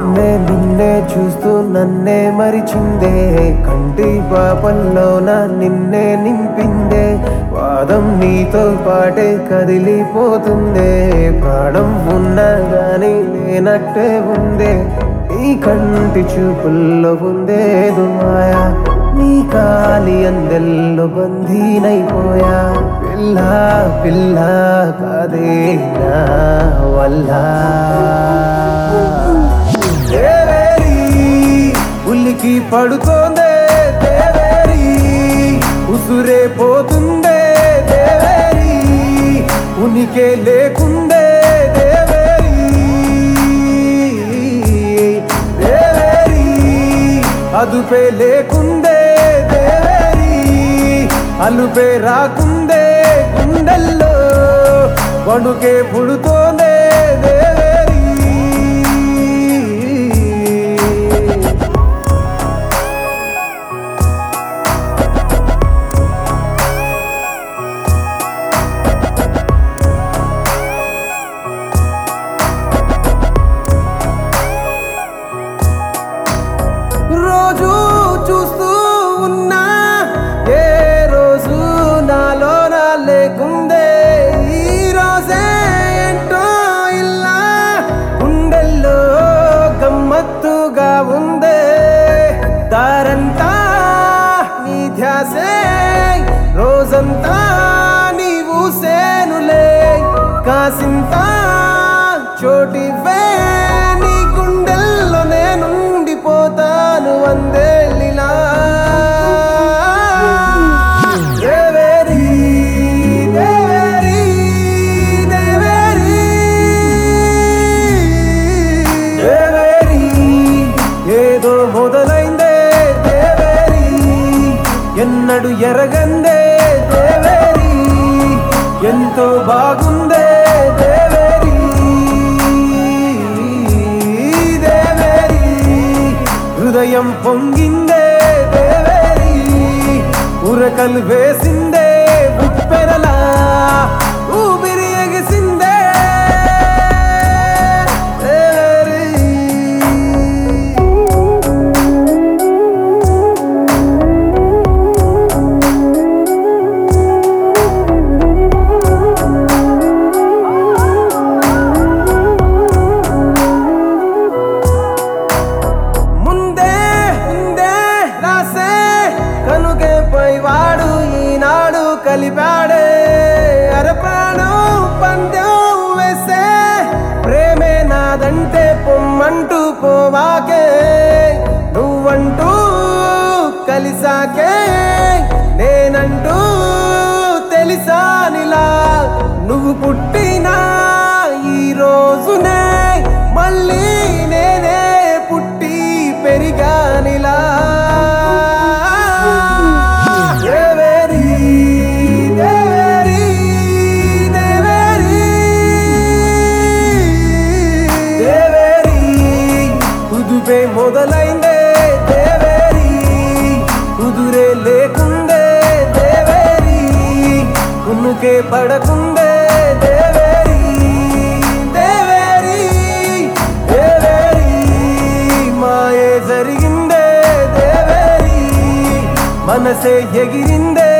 నిన్నే నిన్నే చూస్తూ నన్నే మరిచిందే కంటి పాపల్లోన నిన్నే నింపిందే వాదం నీతో పాటే కదిలిపోతుందే ప్రాణం ఉన్నా గాని లేనట్టే ఉందే నీ కంటి చూపుల్లో ఉందేదు మాయా నీ కాలి అందెల్లో బందీనైపోయా పిల్ల పిల్ల కాదే నా వల్ల దేవేరి ఉల్లికి పడుతోందే దేవేరి ఉసురే పోతుందే దేవేరి ఉనికే లేకుందే దేవేరి దేవేరి అదుపే లేకుందే దేవేరి అలుపే రాకుందే గుండెల్లో వణుకే పుడుతోందే దేవేరి రోజు చూస్తూ ఉన్నా ఏ రోజు నాలో నా లేకుందే ఈ రోజే ఏంటో ఇలా గుండెల్లో గమ్మత్తుగా ఉందే దారంతా నీ ధ్యాసే రోజంతా నీవు సేనులే కాసింత చోటివే నీ గుండెల్లో నేనుండిపోతాను వందేళ్ళిలా దేవేరి దేవేరి దేవేరి దేవేరి ఏదో మొదలైందే దేవేరి ఎన్నడు ఎరగందే దేవేరి ఎంతో బాగుందే దేవేరి దేవేరి హృదయం పొంగిందే దేవేరి ఉరకలు వేసిందే ఉప్పెరలా ఊపిరి ఎగిసిందే దేవేరి ముందే ముందే రాసే కనుకే పైవాడు ఈనాడు కలిపాడే అరప్రాణం పందెం వేసే ప్రేమే నాదంటే పొమ్మంటూ పోవాకే నువ్వంటూ కలిసాకే నేనంటూ తెలిసానిలా నువ్వు పుట్టిన ఈ రోజునే మళ్ళీ నేనే పుట్టి పెరిగానిలా దేవేరి దేవేరి దేవేరి దేవేరి కుదుపే మొదలైందే దేవేరి కుదురే లేకుందే దేవేరి కున్నుకే పడకుందే దేవేరి దేవేరి దేవేరి మాయే జరిగిందే దేవేరి మనసే ఎగిరిందే